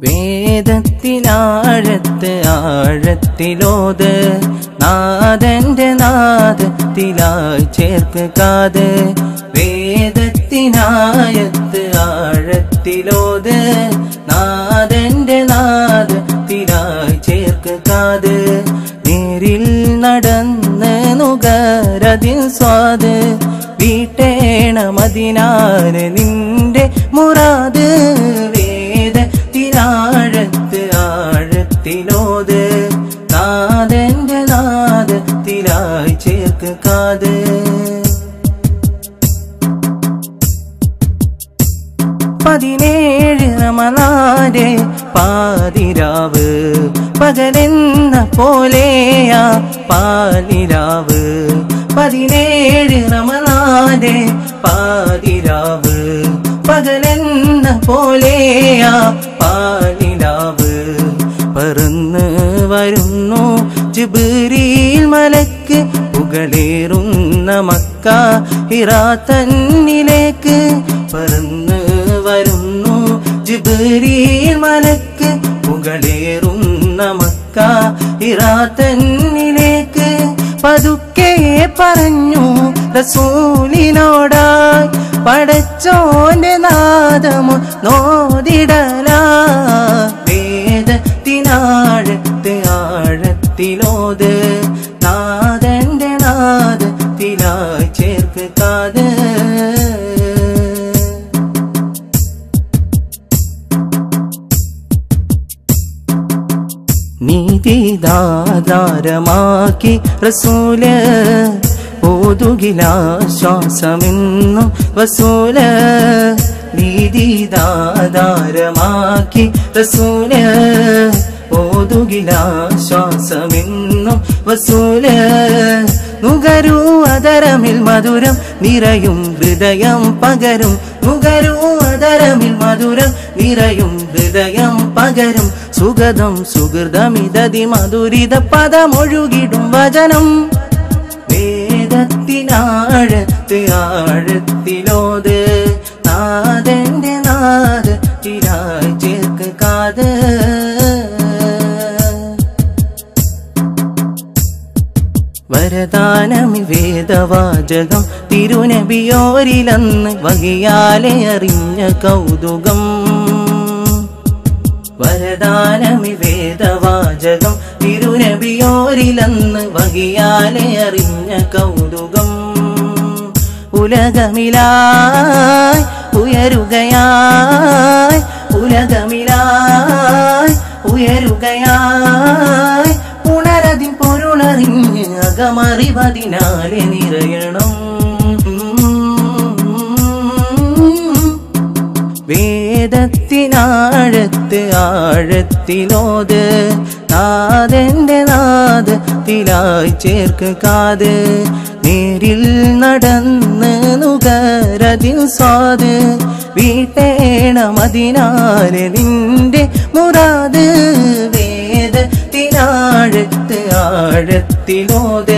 വേദത്തിലാഴത്ത് ആഴത്തിലോത് നാദന്റെ നാദത്തിലായി ചേർക്ക് കാത് വേദത്തിനായത്ത് ആഴത്തിലോത് നാദന്റെ നാദത്തിലായി ചേർക്ക് കാത് നേരിൽ നടന്ന് നുകരതിൽ സ്വാദ് വീട്ടേണ മതിനാര് നിന്റെ മുറാത് വേദത്തിലാഴത്ത് ആഴത്തിലോത് നാദന്റെ നാദത്തിലായി ചേർക്ക് കാത് പതിനേഴ് റമലാരെ പാതിരാവ് പകലെന്ന പോലെയാ പാലിരാവ് പതിനേഴ് റമലാരെ പാതിരാവ് പകലെന്ന പോലെയാ പാലിരാവ് പറന്ന് വരുന്നു ജിബിരിയിൽ മലക്ക് പുകളേറുന്ന മക്ക ഹിറാ തന്നിലേക്ക് പറന്ന് വരുന്നു ജിബിരിയിൽ മലക്ക് പുകളേറുന്ന മക്ക ഹിറാ തന്നിലേക്ക് പതുക്കെ പറഞ്ഞു റസൂലിനോടായി പടച്ചോന്റെ നാദമോ നോദിടല വേദത്തിനാഴത്ത് ആഴത്തിലോത് നാദന്റെ നാദത്തിലായി ചേർക്ക് കാത് നീതിദാധാരമാക്കി റസൂല് ഓതുകിലാശ്വാസമെന്നും വസൂല് നീതിദാധാരമാക്കി റസൂല് ഓതുകിലാശ്വാസമെന്നും വസൂല് നുകരൂ അതരമിൽ മധുരം നിറയും ഹൃദയം പകരും നുകരൂ അതരമിൽ മധുരം നിറയും ഹൃദയം പകരും സുഗതം സുഹൃതമിതതി മധുരിത പദമൊഴുകിടും വചനം വേദത്തിനാഴത്ത് ആഴത്തിലോത് നാദന്റെ നാദത്തിലായി ചേർക്ക് കാത് വരദാനമി വേദവാചകം തിരുനബിയോരിലന്ന് വകിയാലെ അറിഞ്ഞ കൗതുകം വരദാനമി വേദവാചകം തിരുനബിയോരിലന്ന് വകിയാലെ അറിഞ്ഞ കൗതുകം ഉലകമിലായി ഉയരുകയായി ഉലകമിലായി ഉയരുകയായി ഉണരതിൻ പൊരുളറിഞ്ഞ് അകമറിവതിനാലെ നിറയണം വേദത്തിനാഴത്ത് ആഴത്തിലോത് നാദന്റെ നാദത്തിലായി ചേർക്ക് കാത് നേരിൽ നടന്ന് നുകരതിൽ സ്വാദ് വീട്ടേണ മതിനാല് നിന്റെ മുറാത് വേദത്തിനാഴത്ത് ആഴത്തിലോത്